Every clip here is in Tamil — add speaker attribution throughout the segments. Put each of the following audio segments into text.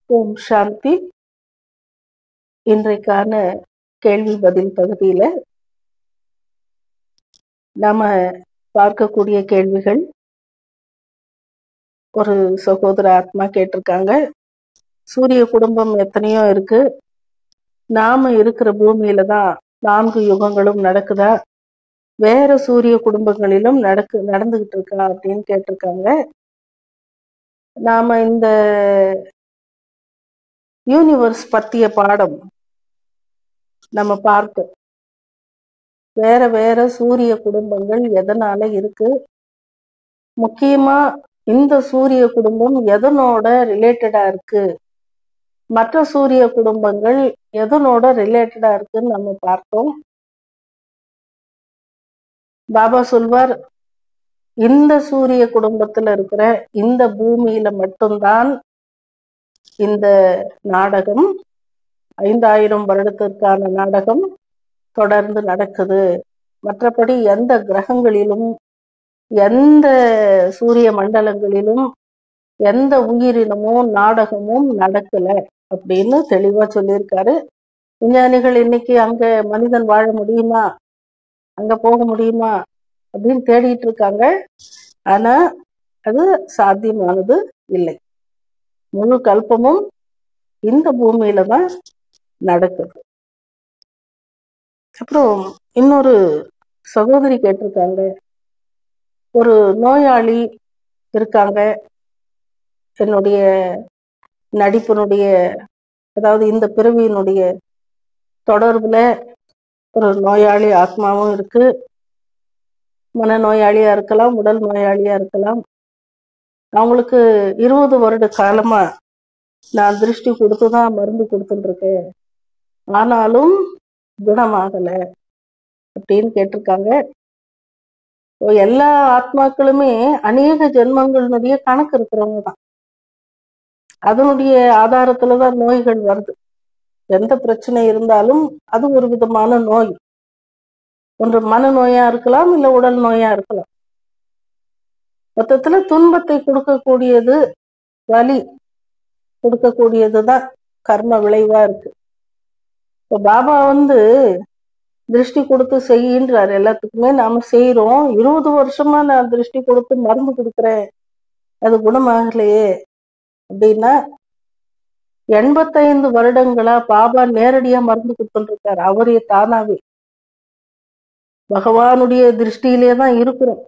Speaker 1: ஓம் சாந்தி இன்றைக்கான கேள்வி பதில் பகுதியில நாம பார்க்கக்கூடிய கேள்விகள் ஒரு சகோதர ஆத்மா கேட்டிருக்காங்க சூரிய குடும்பம் எத்தனையோ இருக்கு நாம இருக்கிற பூமியில தான் நான்கு யுகங்களும் நடக்குதா வேற சூரிய குடும்பங்களிலும் நடக்கு நடந்துகிட்டு இருக்கா அப்படின்னு கேட்டிருக்காங்க நாம இந்த யூனிவர்ஸ் பத்திய பாடம் நம்ம பார்த்தோம் வேற வேற சூரிய குடும்பங்கள் எதனால இருக்கு முக்கியமா இந்த சூரிய குடும்பம் எதனோட ரிலேட்டடா இருக்கு மற்ற சூரிய குடும்பங்கள் எதனோட ரிலேட்டடா இருக்குன்னு நம்ம பார்த்தோம் பாபா சொல்வார் இந்த சூரிய குடும்பத்துல இருக்கிற இந்த பூமியில மட்டும்தான் இந்த நாடகம் ஐந்தாயிரம் வருடத்திற்கான நாடகம் தொடர்ந்து நடக்குது மற்றபடி எந்த கிரகங்களிலும் எந்த சூரிய மண்டலங்களிலும் எந்த உயிரினமும் நாடகமும் நடக்கல அப்படின்னு தெளிவா சொல்லியிருக்காரு விஞ்ஞானிகள் இன்னைக்கு அங்க மனிதன் வாழ முடியுமா அங்க போக முடியுமா அப்படின்னு தேடிட்டு இருக்காங்க ஆனா அது சாத்தியமானது இல்லை முழு கல்பமும் இந்த பூமியில தான் நடக்குது அப்புறம் இன்னொரு சகோதரி கேட்டிருக்காங்க ஒரு நோயாளி இருக்காங்க என்னுடைய நடிப்பினுடைய அதாவது இந்த பிறவியினுடைய தொடர்புல ஒரு நோயாளி ஆத்மாவும் இருக்கு மனநோயாளியா இருக்கலாம் உடல் நோயாளியா இருக்கலாம் அவங்களுக்கு இருபது வருட காலமா நான் திருஷ்டி கொடுத்து தான் மருந்து கொடுத்துட்டு இருக்கேன் ஆனாலும் குணமாகல அப்படின்னு கேட்டிருக்காங்க எல்லா ஆத்மாக்களுமே அநேக ஜென்மங்களினுடைய கணக்கு இருக்கிறவங்க தான் அதனுடைய ஆதாரத்துலதான் நோய்கள் வருது எந்த பிரச்சனை இருந்தாலும் அது ஒரு விதமான நோய் ஒன்று மனநோயா இருக்கலாம் இல்ல உடல் நோயா இருக்கலாம் மொத்தத்துல துன்பத்தை கொடுக்கக்கூடியது வலி கொடுக்கக்கூடியதுதான் கர்ம விளைவா இருக்கு இப்போ பாபா வந்து திருஷ்டி கொடுத்து செய்கின்றார் எல்லாத்துக்குமே நாம செய்யறோம் இருபது வருஷமா நான் திருஷ்டி கொடுத்து மருந்து கொடுக்குறேன் அது குணமாகலையே அப்படின்னா எண்பத்தைந்து வருடங்களா பாபா நேரடியா மருந்து கொடுத்துட்டு இருக்காரு அவரே தானாவே பகவானுடைய திருஷ்டியிலே தான் இருக்கிறோம்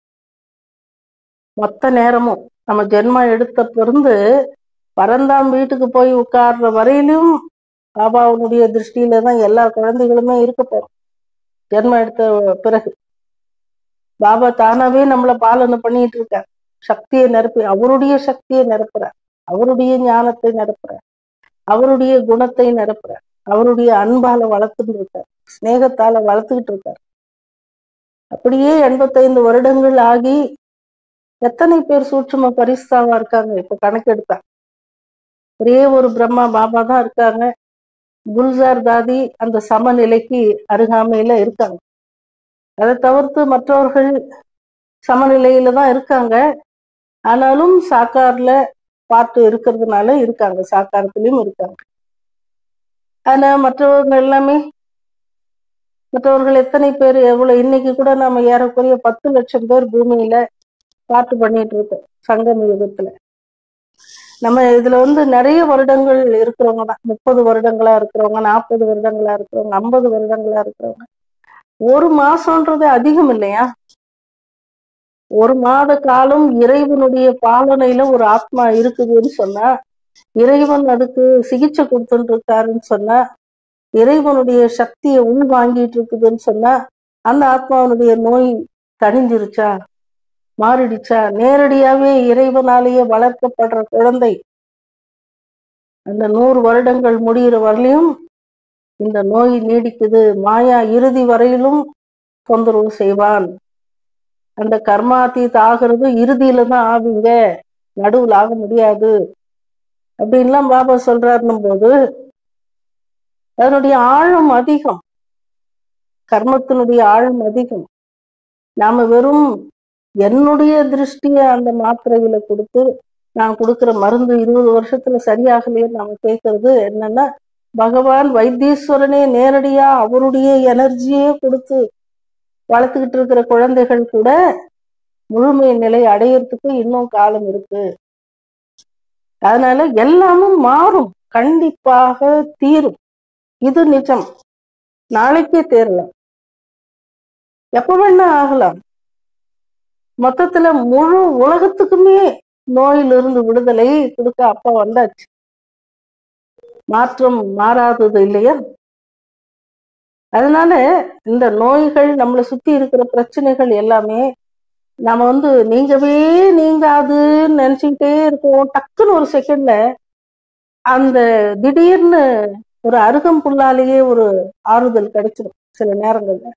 Speaker 1: மொத்த நேரமும் நம்ம ஜென்மா எடுத்த பிறந்து பரந்தாம் வீட்டுக்கு போய் உட்கார்ற வரையிலும் பாபாவுடைய திருஷ்டியில தான் எல்லா குழந்தைகளுமே இருக்க போறோம் ஜென்மம் எடுத்த பிறகு பாபா தானாவே நம்மளை பாலனை பண்ணிட்டு இருக்கார் சக்தியை நிரப்பி அவருடைய சக்தியை நிரப்புறார் அவருடைய ஞானத்தை நிரப்புறார் அவருடைய குணத்தை நிரப்புறார் அவருடைய அன்பால வளர்த்துட்டு இருக்கார் ஸ்நேகத்தால வளர்த்துக்கிட்டு இருக்கார் அப்படியே எண்பத்தைந்து வருடங்கள் ஆகி எத்தனை பேர் சூட்சும பரிஸ்தாவா இருக்காங்க இப்ப கணக்கெடுத்தா ஒரே ஒரு பிரம்மா பாபா தான் இருக்காங்க குல்சார் தாதி அந்த சமநிலைக்கு அருகாமையில இருக்காங்க அதை தவிர்த்து மற்றவர்கள் சமநிலையில தான் இருக்காங்க ஆனாலும் சாக்கார்ல பாட்டு இருக்கிறதுனால இருக்காங்க சாக்காரத்திலயும் இருக்காங்க ஆனா மற்றவர்கள் எல்லாமே மற்றவர்கள் எத்தனை பேர் எவ்வளவு இன்னைக்கு கூட நம்ம ஏறக்குறைய பத்து லட்சம் பேர் பூமியில பாட்டு பண்ணிட்டு இருக்கோம் சங்கம யுகத்துல நம்ம இதுல வந்து நிறைய வருடங்கள் இருக்கிறவங்க தான் முப்பது வருடங்களா இருக்கிறவங்க நாற்பது வருடங்களா இருக்கிறவங்க ஐம்பது வருடங்களா இருக்கிறவங்க ஒரு மாசம்ன்றது அதிகம் இல்லையா ஒரு மாத காலம் இறைவனுடைய பாலனையில ஒரு ஆத்மா இருக்குதுன்னு சொன்னா இறைவன் அதுக்கு சிகிச்சை கொடுத்துட்டு இருக்காருன்னு சொன்னா இறைவனுடைய சக்தியை உள் வாங்கிட்டு இருக்குதுன்னு சொன்னா அந்த ஆத்மாவனுடைய நோய் தணிஞ்சிருச்சா மாறிடுச்சா நேரடியாவே இறைவனாலேயே வளர்க்கப்படுற குழந்தை அந்த நூறு வருடங்கள் முடிகிற வரலையும் இந்த நோய் நீடிக்குது மாயா இறுதி வரையிலும் தொந்தரவு செய்வான் அந்த கர்மாத்தீத் ஆகிறது இறுதியில தான் ஆவீங்க நடுவில் ஆக முடியாது அப்படின்லாம் பாபா சொல்றாருன்னும் போது அதனுடைய ஆழம் அதிகம் கர்மத்தினுடைய ஆழம் அதிகம் நாம வெறும் என்னுடைய திருஷ்டிய அந்த மாத்திரையில கொடுத்து நான் கொடுக்குற மருந்து இருபது வருஷத்துல சரியாகலையே நாம கேட்கறது என்னன்னா பகவான் வைத்தீஸ்வரனே நேரடியா அவருடைய எனர்ஜியே கொடுத்து வளர்த்துக்கிட்டு இருக்கிற குழந்தைகள் கூட முழுமை நிலை அடையறதுக்கு இன்னும் காலம் இருக்கு அதனால எல்லாமும் மாறும் கண்டிப்பாக தீரும் இது நிஜம் நாளைக்கே தேரலாம் எப்ப வேணா ஆகலாம் மொத்தத்துல முழு உலகத்துக்குமே நோயிலிருந்து விடுதலை கொடுக்க அப்பா வந்தாச்சு மாற்றம் மாறாதது இல்லையா அதனால இந்த நோய்கள் நம்மளை சுத்தி இருக்கிற பிரச்சனைகள் எல்லாமே நாம வந்து நீங்கவே நீங்காதுன்னு நினைச்சுக்கிட்டே இருக்கோம் டக்குன்னு ஒரு செகண்ட்ல அந்த திடீர்னு ஒரு அருகம்புல்லாலேயே ஒரு ஆறுதல் கிடைச்சிடும் சில நேரங்கள்ல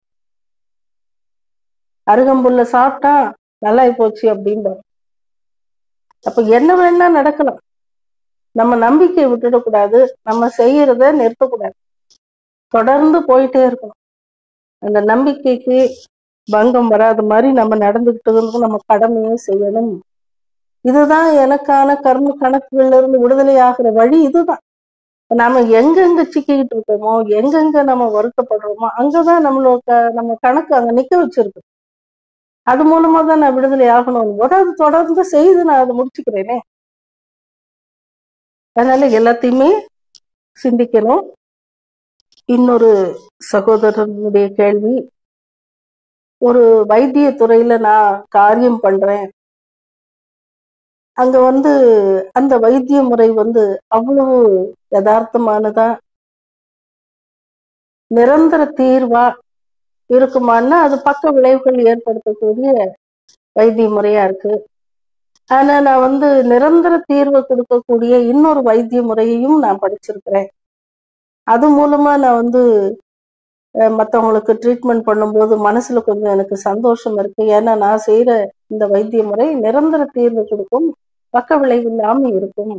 Speaker 1: அருகம்புல்ல சாப்பிட்டா நல்லாயி போச்சு அப்படின்பாங்க அப்ப என்ன வேணா நடக்கலாம் நம்ம நம்பிக்கையை விட்டுடக்கூடாது நம்ம செய்யறத நிறுத்தக்கூடாது தொடர்ந்து போயிட்டே இருக்கணும் அந்த நம்பிக்கைக்கு பங்கம் வராத மாதிரி நம்ம நடந்துகிட்டு நம்ம கடமையை செய்யணும் இதுதான் எனக்கான கர்ம கணக்குகள்ல இருந்து விடுதலை ஆகிற வழி இதுதான் நாம எங்கெங்க சிக்கிக்கிட்டு இருக்கோமோ எங்கெங்க நம்ம வருத்தப்படுறோமோ அங்கதான் நம்மளோட நம்ம கணக்கு அங்க நிக்க வச்சிருக்கு அது மூலமா தான் நான் விடுதலை ஆகணும் அதாவது தொடர்ந்து செய்து நான் அதை முடிச்சுக்கிறேனே அதனால எல்லாத்தையுமே சிந்திக்கணும் இன்னொரு சகோதரனுடைய கேள்வி ஒரு வைத்திய துறையில நான் காரியம் பண்றேன் அங்க வந்து அந்த வைத்திய முறை வந்து அவ்வளவு யதார்த்தமானதா நிரந்தர தீர்வா இருக்குமான்னா அது பக்க விளைவுகள் ஏற்படுத்தக்கூடிய வைத்திய முறையா இருக்கு ஆனா நான் வந்து நிரந்தர தீர்வை கொடுக்கக்கூடிய இன்னொரு வைத்திய முறையையும் நான் படிச்சிருக்கிறேன் அது மூலமா நான் வந்து மற்றவங்களுக்கு ட்ரீட்மெண்ட் பண்ணும்போது மனசுல கொஞ்சம் எனக்கு சந்தோஷம் இருக்கு ஏன்னா நான் செய்யற இந்த வைத்திய முறை நிரந்தர தீர்வு கொடுக்கும் பக்க விளைவு இல்லாம இருக்கும்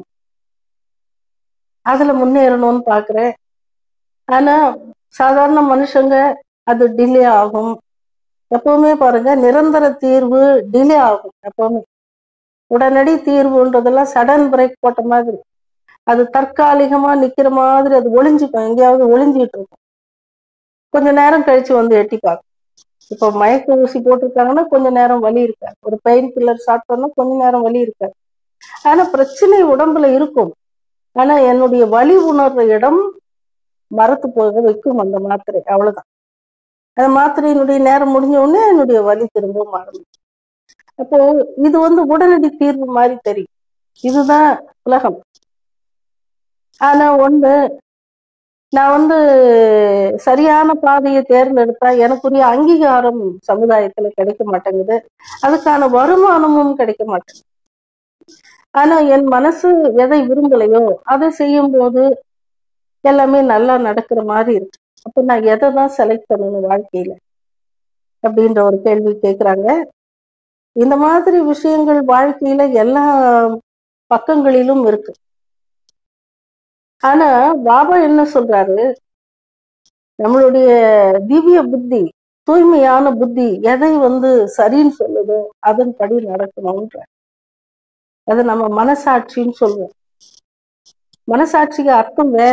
Speaker 1: அதுல முன்னேறணும்னு பாக்குறேன் ஆனா சாதாரண மனுஷங்க அது டிலே ஆகும் எப்பவுமே பாருங்க நிரந்தர தீர்வு டிலே ஆகும் எப்பவுமே உடனடி தீர்வுன்றதெல்லாம் சடன் பிரேக் போட்ட மாதிரி அது தற்காலிகமா நிக்கிற மாதிரி அது ஒளிஞ்சுக்கும் எங்கேயாவது ஒளிஞ்சிட்டு இருக்கும் கொஞ்ச நேரம் கழிச்சு வந்து எட்டி பார்க்கும் இப்போ மயக்க ஊசி போட்டிருக்காங்கன்னா கொஞ்ச நேரம் வலி இருக்காது ஒரு பெயின் கில்லர் சாப்பிட்டோம்னா கொஞ்ச நேரம் வலி இருக்காது ஆனா பிரச்சனை உடம்புல இருக்கும் ஆனா என்னுடைய வலி உணர்ற இடம் மரத்து போக வைக்கும் அந்த மாத்திரை அவ்வளவுதான் அந்த மாத்திரையினுடைய நேரம் முடிஞ்ச உடனே என்னுடைய வலி திரும்பவும் ஆரம்பிக்கும் அப்போ இது வந்து உடனடி தீர்வு மாதிரி தெரியும் இதுதான் உலகம் ஆனா ஒண்ணு நான் வந்து சரியான பாதையை தேர்ந்தெடுத்தா எனக்குரிய அங்கீகாரம் சமுதாயத்துல கிடைக்க மாட்டேங்குது அதுக்கான வருமானமும் கிடைக்க மாட்டேங்குது ஆனா என் மனசு எதை விரும்பலையோ அதை செய்யும் போது எல்லாமே நல்லா நடக்கிற மாதிரி இருக்கு அப்ப நான் எதை தான் செலக்ட் பண்ணணும் வாழ்க்கையில அப்படின்ற ஒரு கேள்வி கேக்குறாங்க இந்த மாதிரி விஷயங்கள் வாழ்க்கையில எல்லா பக்கங்களிலும் இருக்கு ஆனா பாபா என்ன சொல்றாரு நம்மளுடைய திவ்ய புத்தி தூய்மையான புத்தி எதை வந்து சரின்னு சொல்லுதோ அதன்படி நடக்கணும்ன்ற அது நம்ம மனசாட்சின்னு சொல்லுவோம் மனசாட்சிக்கு அர்த்தம் வேற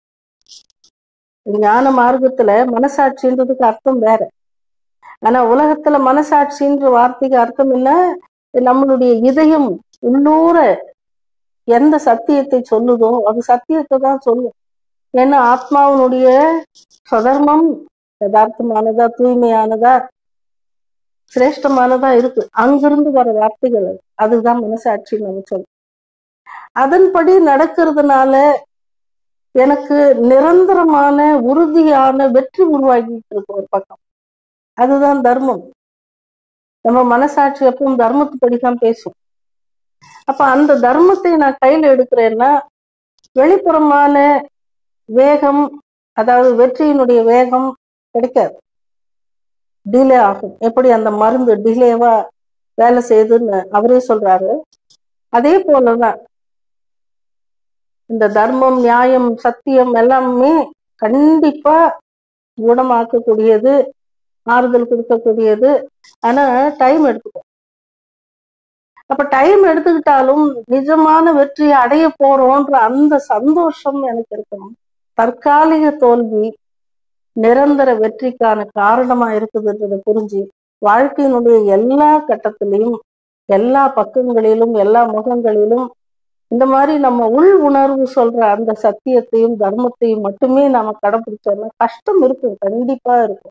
Speaker 1: ஞான மார்க்கத்துல மனசாட்சின்றதுக்கு அர்த்தம் வேற ஆனா உலகத்துல மனசாட்சின்ற வார்த்தைக்கு அர்த்தம் என்ன நம்மளுடைய இதயம் உள்ளூர எந்த சத்தியத்தை சொல்லுதோ அது சத்தியத்தை தான் சொல்லும் ஏன்னா ஆத்மாவினுடைய சதர்மம் யதார்த்தமானதா தூய்மையானதா சிரேஷ்டமானதா இருக்கு அங்கிருந்து வர வார்த்தைகள் அதுதான் மனசாட்சி நம்ம சொல்லும் அதன்படி நடக்கிறதுனால எனக்கு நிரந்தரமான உறுதியான வெற்றி உருவாகிட்டு இருக்கு ஒரு பக்கம் அதுதான் தர்மம் நம்ம மனசாட்சி எப்பவும் தர்மத்துப்படி தான் பேசும் அப்ப அந்த தர்மத்தை நான் கையில எடுக்கிறேன்னா வெளிப்புறமான வேகம் அதாவது வெற்றியினுடைய வேகம் கிடைக்காது டிலே ஆகும் எப்படி அந்த மருந்து டிலேவா வேலை செய்யுதுன்னு அவரே சொல்றாரு அதே போலதான் இந்த தர்மம் நியாயம் சத்தியம் எல்லாமே கண்டிப்பா குணமாக்கக்கூடியது ஆறுதல் கொடுக்கக்கூடியது ஆனா டைம் எடுத்துக்கும் அப்ப டைம் எடுத்துக்கிட்டாலும் நிஜமான வெற்றியை அடைய போறோன்ற அந்த சந்தோஷம் எனக்கு இருக்கணும் தற்காலிக தோல்வி நிரந்தர வெற்றிக்கான காரணமா இருக்குதுன்றதை புரிஞ்சு வாழ்க்கையினுடைய எல்லா கட்டத்திலையும் எல்லா பக்கங்களிலும் எல்லா முகங்களிலும் இந்த மாதிரி நம்ம உள் உணர்வு சொல்ற அந்த சத்தியத்தையும் தர்மத்தையும் மட்டுமே நாம கடைபிடிச்சோம்னா கஷ்டம் இருக்கும் கண்டிப்பா இருக்கும்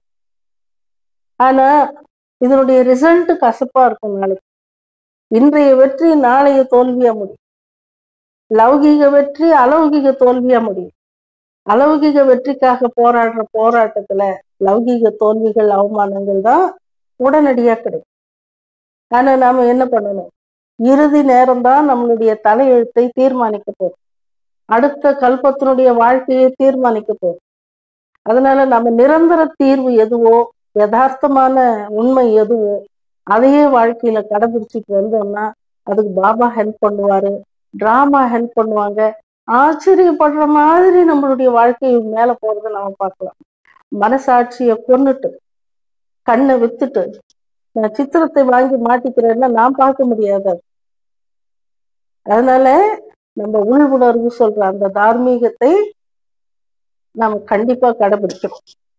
Speaker 1: ஆனா இதனுடைய ரிசல்ட் கசப்பா இருக்கும் நாளைக்கு இன்றைய வெற்றி நாளைய தோல்வியா முடியும் லௌகீக வெற்றி அலௌகிக தோல்வியா முடியும் அலௌகிக வெற்றிக்காக போராடுற போராட்டத்துல லௌகீக தோல்விகள் அவமானங்கள் தான் உடனடியா கிடைக்கும் ஆனா நாம என்ன பண்ணணும் இறுதி நேரம் தான் நம்மளுடைய தலையெழுத்தை தீர்மானிக்க போகுது அடுத்த கல்பத்தினுடைய வாழ்க்கையை தீர்மானிக்க போகுது அதனால நம்ம நிரந்தர தீர்வு எதுவோ யதார்த்தமான உண்மை எதுவோ அதையே வாழ்க்கையில கடைபிடிச்சிட்டு வந்தோம்னா அதுக்கு பாபா ஹெல்ப் பண்ணுவாரு டிராமா ஹெல்ப் பண்ணுவாங்க ஆச்சரியப்படுற மாதிரி நம்மளுடைய வாழ்க்கை மேல போறதை நம்ம பார்க்கலாம் மனசாட்சியை கொன்னுட்டு கண்ணை வித்துட்டு நான் சித்திரத்தை வாங்கி மாட்டிக்கிறேன்னா நான் பார்க்க முடியாது அது. அதனால நம்ம உள் உணர்வு சொல்ற அந்த தார்மீகத்தை நாம் கண்டிப்பா கடைபிடிக்கணும்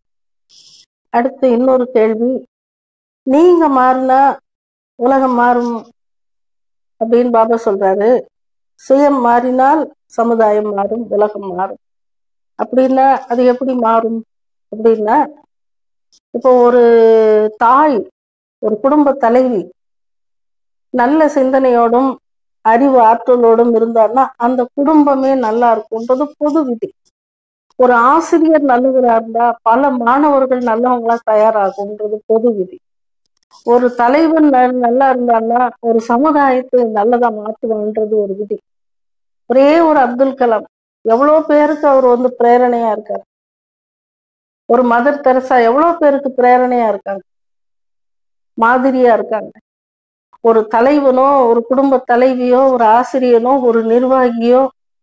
Speaker 1: அடுத்து இன்னொரு கேள்வி நீங்க மாறினா உலகம் மாறும் அப்படின்னு பாபா சொல்றாரு சுயம் மாறினால் சமுதாயம் மாறும் உலகம் மாறும் அப்படின்னா அது எப்படி மாறும் அப்படின்னா இப்போ ஒரு தாய் ஒரு குடும்ப தலைவி நல்ல சிந்தனையோடும் அறிவு ஆற்றலோடும் இருந்தான்னா அந்த குடும்பமே நல்லா இருக்கும்ன்றது பொது விதி ஒரு ஆசிரியர் நல்லவரா இருந்தா பல மாணவர்கள் நல்லவங்களா தயாராகும்ன்றது பொது விதி ஒரு தலைவன் ந- நல்லா இருந்தான்னா ஒரு சமுதாயத்தை நல்லதா மாற்றுவான்றது ஒரு விதி ஒரே ஒரு அப்துல் கலாம் எவ்வளவு பேருக்கு அவர் வந்து பிரேரணையா இருக்காரு ஒரு மதர் தெரசா எவ்வளவு பேருக்கு பிரேரணையா இருக்காங்க மாதிரியா இருக்காங்க ஒரு தலைவனோ ஒரு குடும்ப தலைவியோ ஒரு ஆசிரியனோ ஒரு நிர்வாகியோ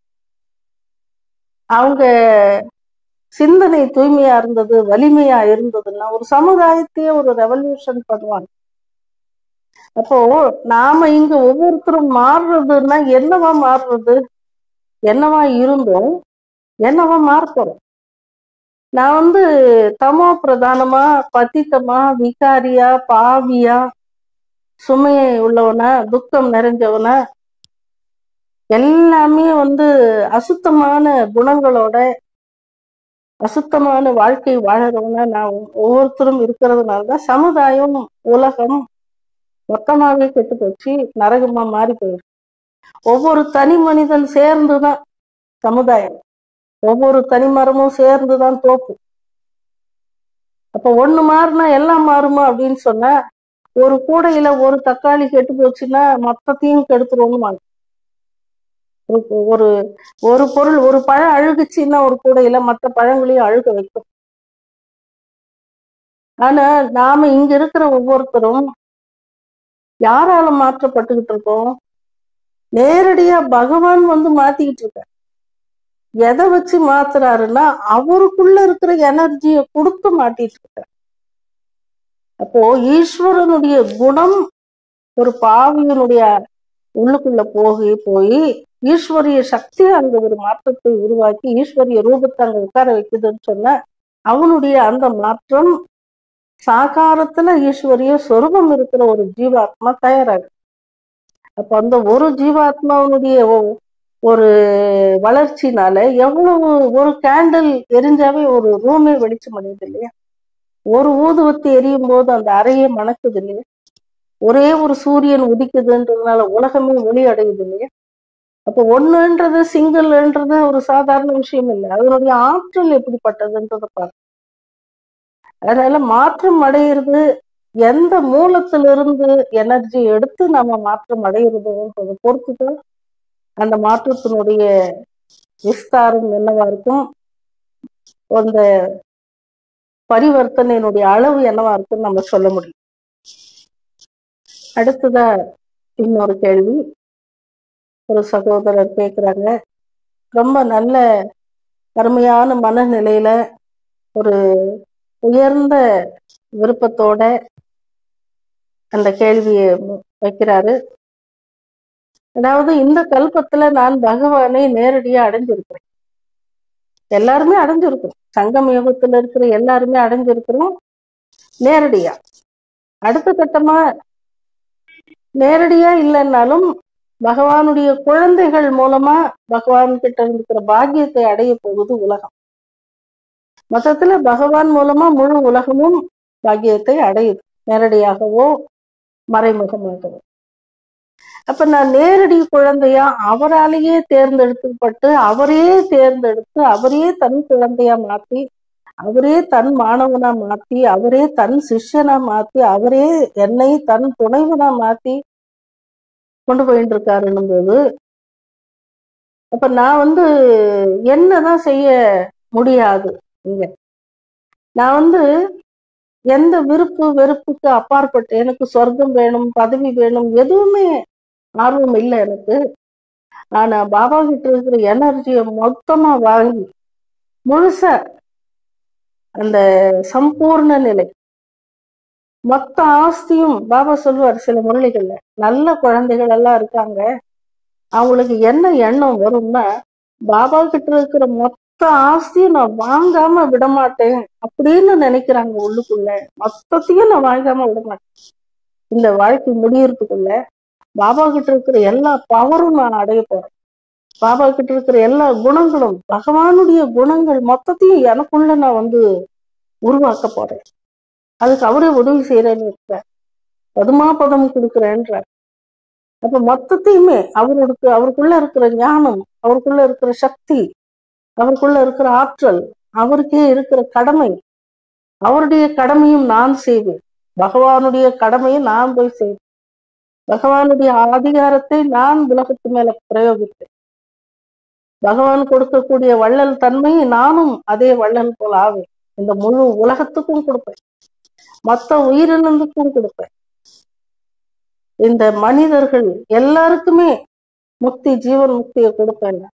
Speaker 1: அவங்க சிந்தனை தூய்மையா இருந்தது வலிமையா இருந்ததுன்னா ஒரு சமுதாயத்தையே ஒரு ரெவல்யூஷன் பண்ணுவாங்க அப்போ நாம இங்க ஒவ்வொருத்தரும் மாறுறதுன்னா என்னவா மாறுறது என்னவா இருந்தோம் என்னவா மாறப்போறோம் நான் வந்து தமோ பிரதானமா பத்தித்தமா விகாரியா பாவியா சுமையை உள்ளவனா துக்கம் நிறைஞ்சவனா எல்லாமே வந்து அசுத்தமான குணங்களோட அசுத்தமான வாழ்க்கை வாழறவனா நான் ஒவ்வொருத்தரும் இருக்கிறதுனால தான் சமுதாயம் உலகம் மொத்தமாவே கெட்டு போச்சு நரகமா மாறி போயிடுச்சு ஒவ்வொரு தனி மனிதன் சேர்ந்துதான் சமுதாயம் ஒவ்வொரு தனி மரமும் சேர்ந்துதான் தோப்பு அப்ப ஒண்ணு மாறினா எல்லாம் மாறுமா அப்படின்னு சொன்னா ஒரு கூடையில ஒரு தக்காளி கெட்டு போச்சுன்னா மொத்தத்தையும் கெடுத்துருவோம் ஒரு ஒரு பொருள் ஒரு பழம் அழுகுச்சுன்னா ஒரு கூடையில மற்ற பழங்களையும் அழுக வைக்கும் ஆனா நாம இங்க இருக்கிற ஒவ்வொருத்தரும் யாரால மாற்றப்பட்டுக்கிட்டு இருக்கோம் நேரடியா பகவான் வந்து மாத்திக்கிட்டு இருக்க எதை வச்சு மாத்துறாருன்னா அவருக்குள்ள இருக்கிற எனர்ஜியை கொடுத்து மாட்டிட்டு இருக்க அப்போ ஈஸ்வரனுடைய குணம் ஒரு பாவியனுடைய உள்ளுக்குள்ள போய் போய் ஈஸ்வரிய சக்தி அங்க ஒரு மாற்றத்தை உருவாக்கி ஈஸ்வரிய ரூபத்தை அங்க உட்கார வைக்குதுன்னு சொன்ன அவனுடைய அந்த மாற்றம் சாகாரத்துல ஈஸ்வரிய சொரூபம் இருக்கிற ஒரு ஜீவாத்மா தயாராகு அப்ப அந்த ஒரு ஜீவாத்மாவுடைய ஒ- ஒரு வளர்ச்சினால எவ்வளவு ஒரு கேண்டில் எரிஞ்சாவே ஒரு ரூமே வெளிச்சம் அடையுது இல்லையா ஒரு ஊதுவத்தி எரியும் போது அந்த அறையே மணக்குது இல்லையா ஒரே ஒரு சூரியன் உதிக்குதுன்றதுனால உலகமே ஒளி அடையுது இல்லையா அப்ப ஒண்ணுன்றது சிங்கிள்ன்றது ஒரு சாதாரண விஷயம் இல்லை அதனுடைய ஆற்றல் எப்படிப்பட்டதுன்றத பார்க்க அதனால மாற்றம் அடையிறது எந்த மூலத்திலிருந்து எனர்ஜி எடுத்து நம்ம மாற்றம் அடையிறதுன்றதை பொறுத்துதான் அந்த மாற்றத்தினுடைய விஸ்தாரம் என்னவா இருக்கும் அந்த பரிவர்த்தனையினுடைய அளவு என்னவா இருக்கும்னு நம்ம சொல்ல முடியும் அடுத்ததா இன்னொரு கேள்வி ஒரு சகோதரர் கேக்குறாங்க ரொம்ப நல்ல அருமையான மனநிலையில ஒரு உயர்ந்த விருப்பத்தோட அந்த கேள்வியை வைக்கிறாரு அதாவது இந்த கல்பத்துல நான் பகவானை நேரடியா அடைஞ்சிருக்கிறேன் எல்லாருமே அடைஞ்சிருக்கிறோம் சங்கம் யுகத்துல இருக்கிற எல்லாருமே அடைஞ்சிருக்கிறோம் நேரடியா அடுத்த கட்டமா நேரடியா இல்லைன்னாலும் பகவானுடைய குழந்தைகள் மூலமா பகவான் கிட்ட இருக்கிற பாக்கியத்தை அடைய போகுது உலகம் மொத்தத்துல பகவான் மூலமா முழு உலகமும் பாக்கியத்தை அடையுது நேரடியாகவோ மறைமுகமாகவோ அப்ப நான் நேரடி குழந்தையா அவராலேயே தேர்ந்தெடுக்கப்பட்டு அவரே தேர்ந்தெடுத்து அவரே தன் குழந்தையா மாத்தி அவரே தன் மாணவனா மாத்தி அவரே தன் சிஷ்யனா மாத்தி அவரே என்னை தன் துணைவனா மாத்தி கொண்டு போயிட்டு இருக்காருன்னும் போது அப்ப நான் வந்து என்னதான் செய்ய முடியாது இங்க நான் வந்து எந்த விருப்பு வெறுப்புக்கு அப்பாற்பட்டு எனக்கு சொர்க்கம் வேணும் பதவி வேணும் எதுவுமே ஆர்வம் இல்லை எனக்கு ஆனா பாபா கிட்ட இருக்கிற எனர்ஜியை மொத்தமா வாங்கி முழுசா அந்த சம்பூர்ண நிலை மொத்த ஆஸ்தியும் பாபா சொல்லுவார் சில முரளிகள்ல நல்ல குழந்தைகள் எல்லாம் இருக்காங்க அவங்களுக்கு என்ன எண்ணம் வரும்னா பாபா கிட்ட இருக்கிற மொத்த ஆஸ்தியும் நான் வாங்காம விட மாட்டேன் அப்படின்னு நினைக்கிறாங்க உள்ளுக்குள்ள மொத்தத்தையும் நான் வாங்காம விட மாட்டேன் இந்த வாழ்க்கை முடியறதுக்குள்ள பாபா கிட்ட இருக்கிற எல்லா பவரும் நான் அடைய போறேன் பாபா கிட்ட இருக்கிற எல்லா குணங்களும் பகவானுடைய குணங்கள் மொத்தத்தையும் எனக்குள்ள நான் வந்து உருவாக்க போறேன் அதுக்கு அவரே உதவி செய்யறேன்னு இருக்கிறார் பதுமா பதம் கொடுக்குறேன்றார் அப்ப மொத்தத்தையுமே அவருக்கு அவருக்குள்ள இருக்கிற ஞானம் அவருக்குள்ள இருக்கிற சக்தி அவருக்குள்ள இருக்கிற ஆற்றல் அவருக்கே இருக்கிற கடமை அவருடைய கடமையும் நான் செய்வேன் பகவானுடைய கடமையை நான் போய் செய்வேன் பகவானுடைய அதிகாரத்தை நான் உலகத்து மேல பிரயோகிப்பேன் பகவான் கொடுக்கக்கூடிய வள்ளல் தன்மையை நானும் அதே வள்ளல் போல ஆவேன் இந்த முழு உலகத்துக்கும் கொடுப்பேன் மற்ற உயிரினத்துக்கும் கொடுப்பேன் இந்த மனிதர்கள் எல்லாருக்குமே முக்தி ஜீவன் முக்தியை கொடுப்பேன் நான்.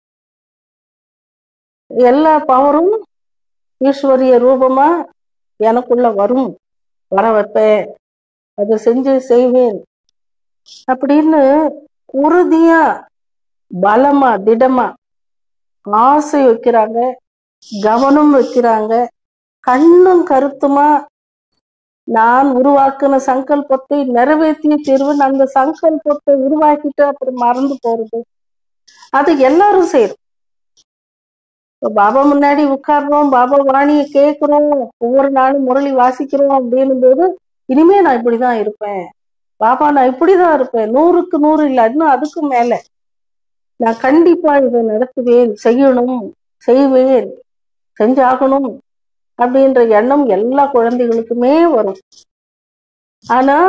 Speaker 1: எல்லா பவரும் ஈஸ்வரிய ரூபமா எனக்குள்ள வரும் வர வைப்பேன் அதை செஞ்சு செய்வேன் அப்படின்னு உறுதியா பலமா திடமா ஆசை வைக்கிறாங்க கவனம் வைக்கிறாங்க கண்ணும் கருத்துமா நான் உருவாக்குன சங்கல்பத்தை நிறைவேற்றிய தீர்வு அந்த சங்கல்பத்தை உருவாக்கிட்டு அப்புறம் மறந்து போறது அது எல்லாரும் செய்யறோம் இப்ப பாபா முன்னாடி உட்கார்றோம் பாபா வாணியை கேட்கிறோம் ஒவ்வொரு நாளும் முரளி வாசிக்கிறோம் அப்படின்னும் போது இனிமே நான் இப்படிதான் இருப்பேன் பாபா நான் இப்படிதான் இருப்பேன் நூறுக்கு நூறு இல்லை இன்னும் அதுக்கும் மேல நான் கண்டிப்பா இதை நடத்துவேன் செய்யணும் செய்வேன் செஞ்சாகணும் அப்படின்ற எண்ணம் எல்லா குழந்தைகளுக்குமே வரும் ஆனா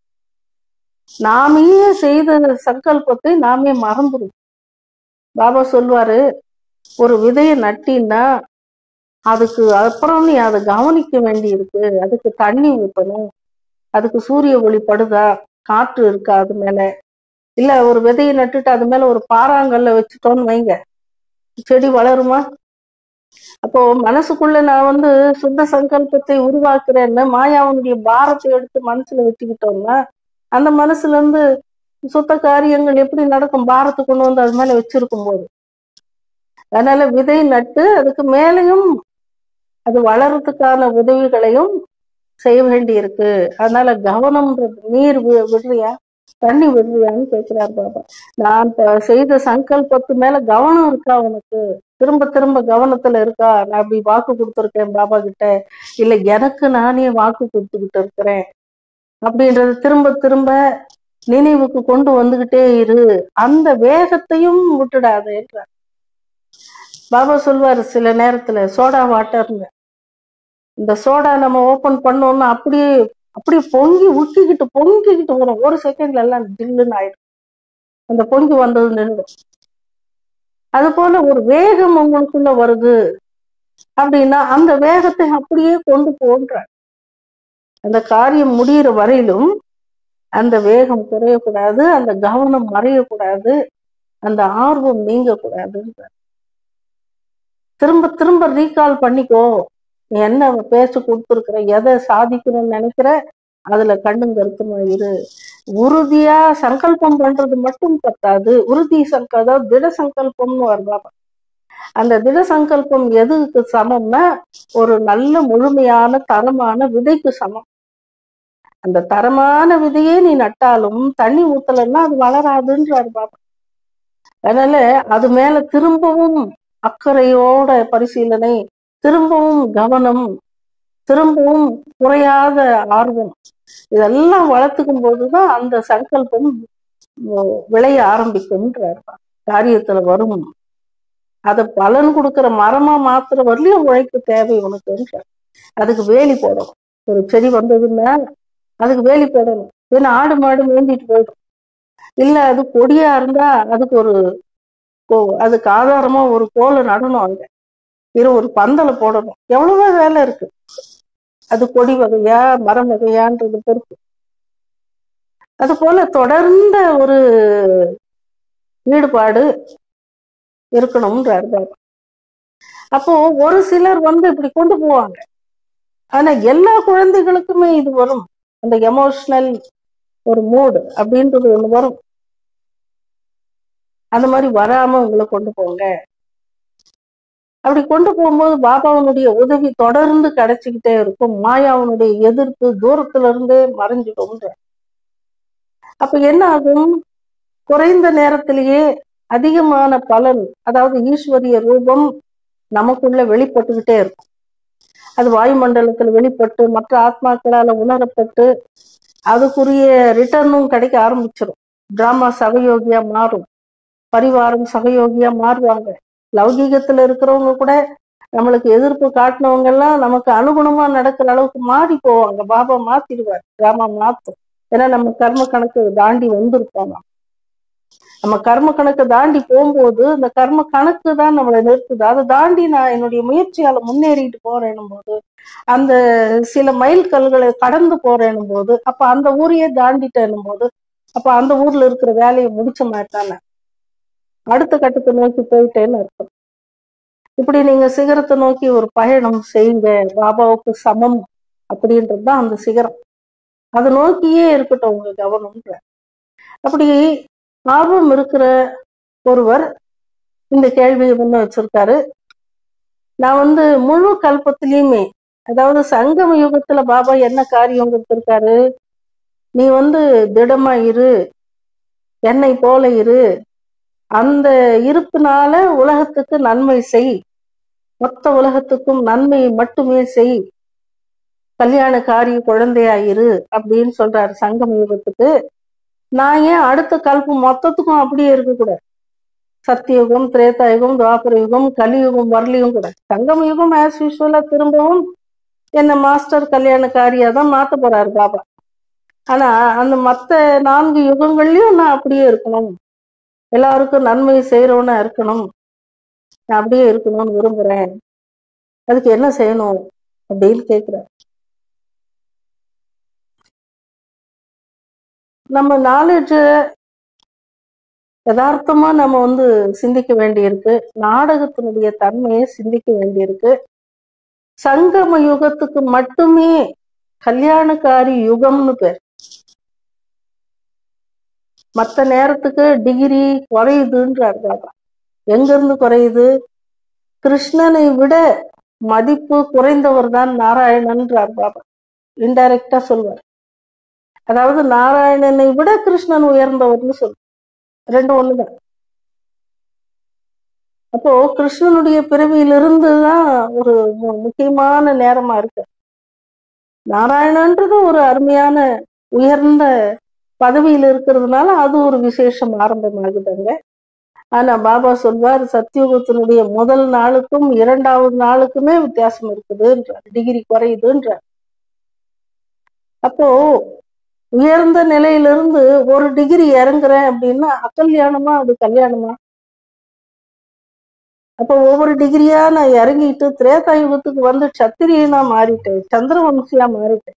Speaker 1: நாமே செய்த சங்கல்பத்தை நாமே மறந்துடும் பாபா சொல்வாரு ஒரு விதையை நட்டின்னா அதுக்கு அப்புறம் நீ அதை கவனிக்க வேண்டி இருக்கு அதுக்கு தண்ணி ஊற்றணும் அதுக்கு சூரிய ஒளி படுதா காற்று இருக்கா அது மேல இல்ல ஒரு விதையை நட்டுட்டு அது மேல ஒரு பாறாங்கல்ல வச்சுட்டோன்னு வைங்க செடி வளருமா அப்போ மனசுக்குள்ள நான் வந்து சுத்த சங்கல்பத்தை உருவாக்குறேன்னு மாயாவனுடைய பாரத்தை எடுத்து மனசுல வச்சுக்கிட்டோம்னா அந்த மனசுல இருந்து சுத்த காரியங்கள் எப்படி நடக்கும் பாரத்தை கொண்டு வந்து அது மேல வச்சிருக்கும் போது அதனால விதை நட்டு அதுக்கு மேலையும் அது வளர்றதுக்கான உதவிகளையும் செய்ய வேண்டி இருக்கு அதனால கவனம்ன்றது நீர் வி- விடுறியா தண்ணி விடுறியான்னு கேட்கிறார் பாபா நான் இப்ப செய்த சங்கல்பத்து மேல கவனம் இருக்கா உனக்கு திரும்ப திரும்ப கவனத்துல இருக்கா நான் அப்படி வாக்கு கொடுத்துருக்கேன் பாபா கிட்ட இல்ல எனக்கு நானே வாக்கு கொடுத்துக்கிட்டு இருக்கிறேன் அப்படின்றது திரும்ப திரும்ப நினைவுக்கு கொண்டு வந்துகிட்டே இரு அந்த வேகத்தையும் விட்டுடாதேன்றார் பாபா சொல்வாரு சில நேரத்துல சோடா வாட்டர்னு இந்த சோடா நம்ம ஓபன் பண்ணோம்னா அப்படியே அப்படியே பொங்கி உக்கிக்கிட்டு பொங்கிக்கிட்டு வரும் ஒரு செகண்ட்ல எல்லாம் ஜில்லுன்னு ஆயிடும் அந்த பொங்கி வந்தது நின்றுடும் அது போல ஒரு வேகம் உங்களுக்குள்ள வருது அப்படின்னா அந்த வேகத்தை அப்படியே கொண்டு போன்ற அந்த காரியம் முடியிற வரையிலும் அந்த வேகம் குறையக்கூடாது அந்த கவனம் மறையக்கூடாது அந்த ஆர்வம் நீங்கக்கூடாதுன்ற திரும்ப திரும்ப ரீகால் பண்ணிக்கோ நீ என்ன பேச கொடுத்துருக்குற எதை சாதிக்கணும்னு நினைக்கிற அதுல கண்ணும் கருத்துமா இரு உறுதியா சங்கல்பம் பண்றது மட்டும் பத்தாது உறுதி சங்க அதாவது திட சங்கல்பம்னு வருவாங்க அந்த திட சங்கல்பம் எதுக்கு சமம்னா ஒரு நல்ல முழுமையான தரமான விதைக்கு சமம் அந்த தரமான விதையே நீ நட்டாலும் தண்ணி ஊத்தலைன்னா அது வளராதுன்றாரு பாபா அதனால அது மேல திரும்பவும் அக்கறையோட பரிசீலனை திரும்பவும் கவனம் திரும்பவும் குறையாத ஆர்வம் இதெல்லாம் வளர்த்துக்கும் போதுதான் அந்த சங்கல்பம் உம், விளைய ஆரம்பிக்கும்ன்றார் காரியத்துல வரும் அதை பலன் கொடுக்கிற மரமா மாத்திர வரலையும் உழைப்பு தேவை உனக்குன்றார் அதுக்கு வேலி போடணும் ஒரு செடி வந்ததுன்னா அதுக்கு வேலி போடணும் ஏன்னா ஆடு மாடு மேய்ஞ்சிட்டு போயிடும் இல்ல அது கொடியா இருந்தா அதுக்கு ஒரு கோ- அதுக்கு ஆதாரமா ஒரு கோலை நடணும் அங்க இரு ஒரு பந்தலை போடணும் எவ்வளவோ வேலை இருக்கு அது கொடி வகையா மரம் வகையான்றது பொறுத்து அது போல தொடர்ந்த ஒரு ஈடுபாடு இருக்கணும்ன்றார் பாபா அப்போ ஒரு சிலர் வந்து இப்படி கொண்டு போவாங்க ஆனா எல்லா குழந்தைகளுக்குமே இது வரும் அந்த எமோஷனல் ஒரு மூடு அப்படின்றது ஒண்ணு வரும் அந்த மாதிரி வராம உங்களை கொண்டு போங்க அப்படி கொண்டு போகும்போது பாபாவனுடைய உதவி தொடர்ந்து கிடைச்சிக்கிட்டே இருக்கும் மாயாவனுடைய எதிர்ப்பு தூரத்துல இருந்தே மறைஞ்சிடும்ன்ற அப்ப என்ன ஆகும் குறைந்த நேரத்திலேயே அதிகமான பலன் அதாவது ஈஸ்வரிய ரூபம் நமக்குள்ள வெளிப்பட்டுக்கிட்டே இருக்கும் அது வாயுமண்டலத்தில் வெளிப்பட்டு மற்ற ஆத்மாக்களால உணரப்பட்டு அதுக்குரிய ரிட்டர்னும் கிடைக்க ஆரம்பிச்சிடும் டிராமா சகயோகியா மாறும் பரிவாரம் சகயோகியா மாறுவாங்க லௌகீகத்துல இருக்கிறவங்க கூட நம்மளுக்கு எதிர்ப்பு காட்டினவங்க எல்லாம் நமக்கு அனுகுணமா நடக்கிற அளவுக்கு மாறி போவாங்க பாபா மாத்திடுவார் டிராமா மாத்தும் ஏன்னா நம்ம கர்ம கணக்கு தாண்டி வந்திருப்போம் நாம். நம்ம கர்ம கணக்கு தாண்டி போகும்போது இந்த கர்ம கணக்கு தான் நம்மளை நிறுத்துது அதை தாண்டி நான் என்னுடைய முயற்சியால முன்னேறிட்டு போறேன்னும் போது அந்த சில மைல் கல்களை கடந்து போறேன்னும் போது அப்ப அந்த ஊரையே தாண்டிட்டேன்னும் போது அப்ப அந்த ஊர்ல இருக்கிற வேலையை முடிச்ச மாதிரி தானே அடுத்த கட்டத்தை நோக்கி போயிட்டேன்னு அர்த்தம் இப்படி நீங்க சிகரத்தை நோக்கி ஒரு பயணம் செய்யுங்க பாபாவுக்கு சமம் அப்படின்றது தான் அந்த சிகரம் அதை நோக்கியே இருக்கட்டும் உங்க கவனம்ன்ற அப்படி ஆர்வம் இருக்கிற ஒருவர் இந்த கேள்வியை முன்ன வச்சிருக்காரு நான் வந்து முழு கல்பத்திலயுமே அதாவது சங்கம யுகத்துல பாபா என்ன காரியம் கொடுத்திருக்காரு நீ வந்து திடமா இரு என்னை போல இரு அந்த இருப்புனால உலகத்துக்கு நன்மை செய் மொத்த உலகத்துக்கும் நன்மை மட்டுமே செய் கல்யாணக்காரி குழந்தையாயிரு அப்படின்னு சொல்றாரு சங்கம யுகத்துக்கு நான் ஏன் அடுத்த கல்பு மொத்தத்துக்கும் அப்படியே இருக்கக்கூடாது சத்தியுகம் திரேதாயுகம் துவாபர யுகம் கலியுகம் வரலியும் கூட சங்கம யுகம் ஆஸ் யூஸ்வலா திரும்பவும் என்ன மாஸ்டர் கல்யாணக்காரியா தான் மாத்த போறாரு பாபா ஆனா அந்த மத்த நான்கு யுகங்கள்லயும் நான் அப்படியே இருக்கணும் எல்லாருக்கும் நன்மை செய்யறவனா இருக்கணும் நான் அப்படியே இருக்கணும்னு விரும்புறேன் அதுக்கு என்ன செய்யணும் அப்படின்னு கேக்குறாரு நம்ம நாலேஜ யதார்த்தமா நம்ம வந்து சிந்திக்க வேண்டியிருக்கு நாடகத்தினுடைய தன்மையை சிந்திக்க வேண்டியிருக்கு சங்கம யுகத்துக்கு மட்டுமே கல்யாணக்காரி யுகம்னு பேர் மத்த நேரத்துக்கு டிகிரி குறையுதுன்றார் பாபா எங்க இருந்து குறையுது கிருஷ்ணனை விட மதிப்பு குறைந்தவர் தான் நாராயணன்றார் பாபா இன்டைரக்டா சொல்வார் அதாவது நாராயணனை விட கிருஷ்ணன் உயர்ந்தவர்னு சொல் ரெண்டும் ஒண்ணுதான் அப்போ கிருஷ்ணனுடைய பிறவியிலிருந்து தான் ஒரு மு- முக்கியமான நேரமா இருக்கு நாராயணன்றது ஒரு அருமையான உயர்ந்த பதவியில் இருக்கிறதுனால அது ஒரு விசேஷம் ஆரம்பமாகுதுங்க ஆனா பாபா சொல்வார் சத்தியுகத்தினுடைய முதல் நாளுக்கும் இரண்டாவது நாளுக்குமே வித்தியாசம் இருக்குதுன்றார் டிகிரி குறையுதுன்றார் அப்போ உயர்ந்த நிலையிலிருந்து ஒரு டிகிரி இறங்குறேன் அப்படின்னா அக்கல்யாணமா அது கல்யாணமா அப்போ ஒவ்வொரு டிகிரியா நான் இறங்கிட்டு திரேதா யுகத்துக்கு வந்து சத்திரியனா மாறிட்டேன் சந்திரவம்சியா மாறிட்டேன்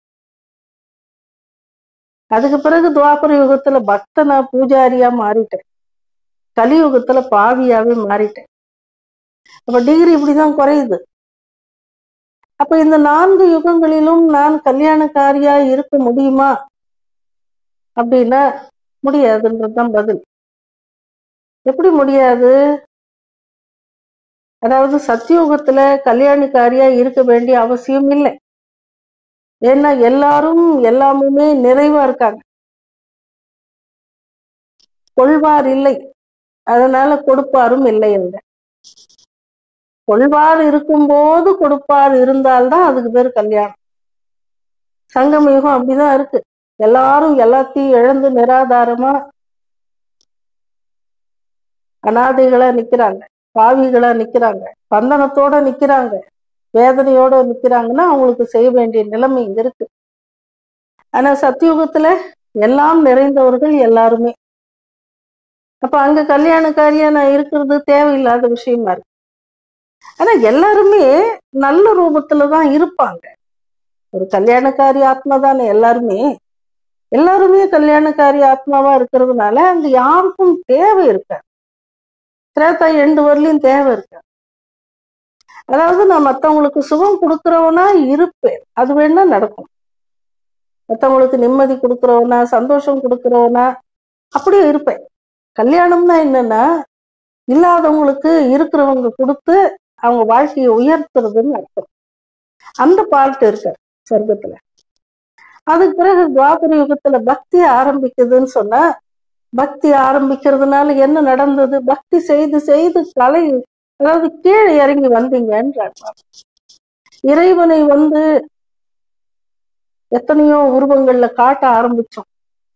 Speaker 1: அதுக்கு பிறகு துவாபர யுகத்துல பக்தனா பூஜாரியா மாறிட்டேன் கலியுகத்துல பாவியாவே மாறிட்டேன் அப்ப டிகிரி இப்படிதான் குறையுது அப்ப இந்த நான்கு யுகங்களிலும் நான் கல்யாணக்காரியா இருக்க முடியுமா அப்படின்னா முடியாதுன்றதுதான் பதில் எப்படி முடியாது அதாவது சத்தியுகத்துல கல்யாணிக்காரியா இருக்க வேண்டிய அவசியம் இல்லை ஏன்னா எல்லாரும் எல்லாமுமே நிறைவா இருக்காங்க கொள்வார் இல்லை அதனால கொடுப்பாரும் இல்லை என்ற கொள்வார் இருக்கும்போது கொடுப்பார் இருந்தால்தான் அதுக்கு பேர் கல்யாணம் சங்கம் யுகம் அப்படிதான் இருக்கு எல்லாரும் எல்லாத்தையும் இழந்து நிராதாரமா அனாதைகளா நிக்கிறாங்க பாவிகளா நிக்கிறாங்க பந்தனத்தோட நிக்கிறாங்க வேதனையோட நிக்கிறாங்கன்னா அவங்களுக்கு செய்ய வேண்டிய நிலைமை இங்க இருக்கு ஆனா சத்தியுகத்துல எல்லாம் நிறைந்தவர்கள் எல்லாருமே அப்ப அங்க கல்யாணக்காரியா நான் இருக்கிறது தேவையில்லாத விஷயமா இருக்கு ஆனா எல்லாருமே நல்ல ரூபத்துலதான் இருப்பாங்க ஒரு கல்யாணக்காரி ஆத்மா தானே எல்லாருமே எல்லாருமே கல்யாணக்காரி ஆத்மாவா இருக்கிறதுனால அங்க யாருக்கும் தேவை இருக்காது திரேதா எண்டு வரலையும் தேவை இருக்காது அதாவது நான் மத்தவங்களுக்கு சுகம் கொடுக்கறவனா இருப்பேன் அது வேணா நடக்கும் மத்தவங்களுக்கு நிம்மதி கொடுக்கறவனா சந்தோஷம் கொடுக்கறவனா அப்படியே இருப்பேன் கல்யாணம்னா என்னன்னா இல்லாதவங்களுக்கு இருக்கிறவங்க கொடுத்து அவங்க வாழ்க்கையை உயர்த்துறதுன்னு அர்த்தம் அந்த பார்ட் இருக்கு சொர்க்கத்துல அதுக்கு பிறகு துவாபர யுகத்துல பக்தி ஆரம்பிக்குதுன்னு சொன்னா பக்தி ஆரம்பிக்கிறதுனால என்ன நடந்தது பக்தி செய்து செய்து கலை அதாவது கீழே இறங்கி வந்தீங்கன்றார் இறைவனை வந்து எத்தனையோ உருவங்கள்ல காட்ட ஆரம்பிச்சோம்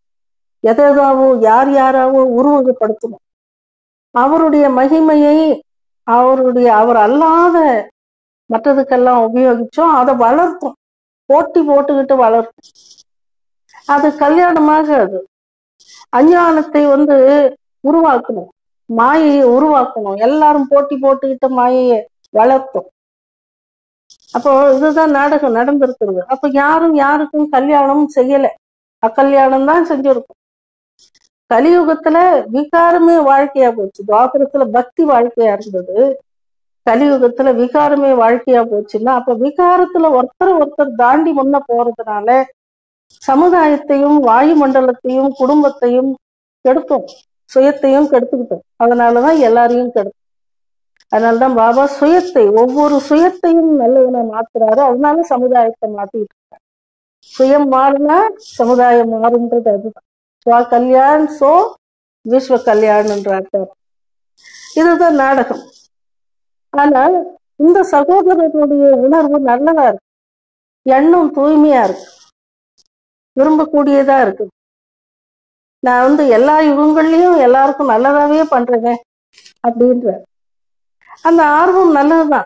Speaker 1: எதாவோ யார் யாராவோ உருவகப்படுத்தணும் அவருடைய மகிமையை அவருடைய அவர் அல்லாத மற்றதுக்கெல்லாம் உபயோகிச்சோம் அதை வளர்த்தோம் போட்டி போட்டுக்கிட்டு வளர்த்தோம் அது கல்யாணமாக அது அஞ்ஞானத்தை வந்து உருவாக்கணும் மாயையை உருவாக்கணும் எல்லாரும் போட்டி போட்டுக்கிட்டு மாயையை வளர்த்தோம் அப்போ இதுதான் நாடகம் நடந்திருக்கிறது அப்ப யாரும் யாருக்கும் கல்யாணம் செய்யல அக்கல்யாணம் தான் செஞ்சிருக்கும் கலியுகத்துல விகாரமே வாழ்க்கையா போச்சு துவாபரத்துல பக்தி வாழ்க்கையா இருந்தது கலியுகத்துல விகாரமே வாழ்க்கையா போச்சுன்னா அப்ப விகாரத்துல ஒருத்தர் ஒருத்தர் தாண்டி முன்ன போறதுனால சமுதாயத்தையும் வாயுமண்டலத்தையும் குடும்பத்தையும் கெடுத்தோம் சுயத்தையும் கெடுத்துக்கிட்டோம் அதனாலதான் எல்லாரையும் கெடுத்தோம் அதனாலதான் பாபா சுயத்தை ஒவ்வொரு சுயத்தையும் நல்லவனை மாத்துறாரு அதனால சமுதாயத்தை மாத்திட்டு இருக்காரு சுயம் மாறினா சமுதாயம் மாறுன்றது அதுதான் ஸ்வ கல்யாண் சோ விஸ்வ கல்யாண்ன்ற அர்த்தம் இதுதான் நாடகம் ஆனால் இந்த சகோதரர்களுடைய உணர்வு நல்லதா இருக்கு எண்ணம் தூய்மையா இருக்கு விரும்பக்கூடியதா இருக்கு நான் வந்து எல்லா யுகங்கள்லயும் எல்லாருக்கும் நல்லதாவே பண்றேங்க அப்படின்ற அந்த ஆர்வம் நல்லதுதான்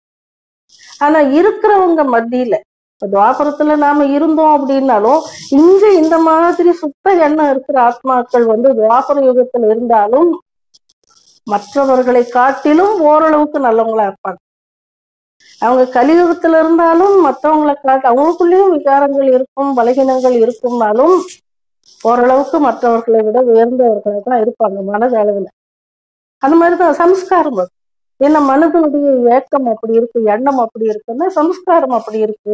Speaker 1: ஆனா இருக்கிறவங்க மத்தியில துவாபரத்துல நாம இருந்தோம் அப்படின்னாலும் இங்க இந்த மாதிரி சுத்த எண்ணம் இருக்கிற ஆத்மாக்கள் வந்து துவாபர யுகத்துல இருந்தாலும் மற்றவர்களை காட்டிலும் ஓரளவுக்கு நல்லவங்களா இருப்பாங்க அவங்க கலியுகத்துல இருந்தாலும் மற்றவங்களை காட்டு அவங்களுக்குள்ளேயும் விகாரங்கள் இருக்கும் பலகீனங்கள் இருக்கும்னாலும் ஓரளவுக்கு மற்றவர்களை விட உயர்ந்தவர்களாக தான் இருப்பாங்க மனது அளவுல அந்த மாதிரிதான் சம்ஸ்காரம் அது ஏன்னா மனதனுடைய ஏக்கம் அப்படி இருக்கு எண்ணம் அப்படி இருக்குன்னா சம்ஸ்காரம் அப்படி இருக்கு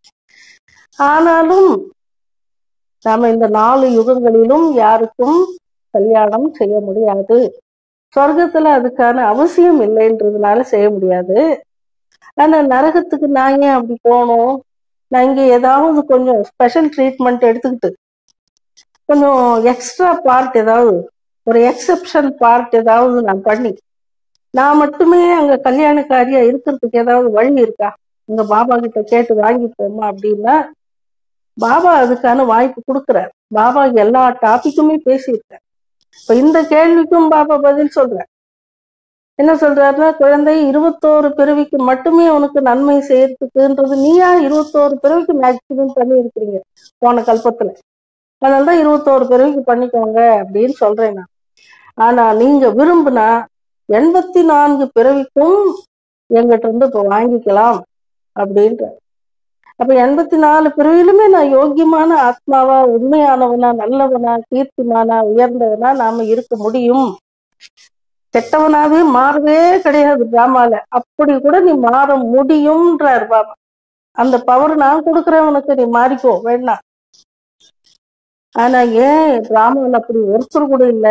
Speaker 1: ஆனாலும் நாம இந்த நாலு யுகங்களிலும் யாருக்கும் கல்யாணம் செய்ய முடியாது சொர்க்கத்துல அதுக்கான அவசியம் இல்லைன்றதுனால செய்ய முடியாது ஆனா நரகத்துக்கு நான் ஏன் அப்படி போகணும் நான் இங்க ஏதாவது கொஞ்சம் ஸ்பெஷல் ட்ரீட்மெண்ட் எடுத்துக்கிட்டு கொஞ்சம் எக்ஸ்ட்ரா பார்ட் ஏதாவது ஒரு எக்ஸெப்ஷன் பார்ட் ஏதாவது நான் பண்ணி நான் மட்டுமே அங்க கல்யாணக்காரியா இருக்கிறதுக்கு ஏதாவது வழி இருக்கா உங்க பாபா கிட்ட கேட்டு வாங்கிப்போமா அப்படின்னா பாபா அதுக்கான வாய்ப்பு கொடுக்குறார் பாபா எல்லா டாபிக்குமே பேசியிருக்கார் இப்ப இந்த கேள்விக்கும் பாபா பதில் சொல்றார் என்ன சொல்றாருன்னா குழந்தை இருபத்தோரு பிறவிக்கு மட்டுமே உனக்கு நன்மை செய்யறதுக்குன்றது நீயா இருபத்தோரு பிறவிக்கு மேக்சிமம் பண்ணி இருக்கிறீங்க போன கல்பத்துல அதனாலதான் இருபத்தோரு பிறவிக்கு பண்ணிக்கோங்க அப்படின்னு சொல்றேன் நான் ஆனா நீங்க விரும்புனா எண்பத்தி நான்கு பிறவிக்கும் எங்கிட்ட இருந்து இப்போ வாங்கிக்கலாம் அப்படின்ற அப்ப எண்பத்தி நாலு பிறவிலுமே நான் யோக்கியமான ஆத்மாவா உண்மையானவனா நல்லவனா கீர்த்திமானா உயர்ந்தவனா நாம இருக்க முடியும் கெட்டவனாவே மாறவே கிடையாது டிராமால அப்படி கூட நீ மாற முடியும்ன்றார் பாபா அந்த பவர் நான் கொடுக்குறேன் உனக்கு நீ மாறிக்கோ வேணாம் ஆனா ஏன் டிராமாவில் அப்படி ஒருத்தர் கூட இல்ல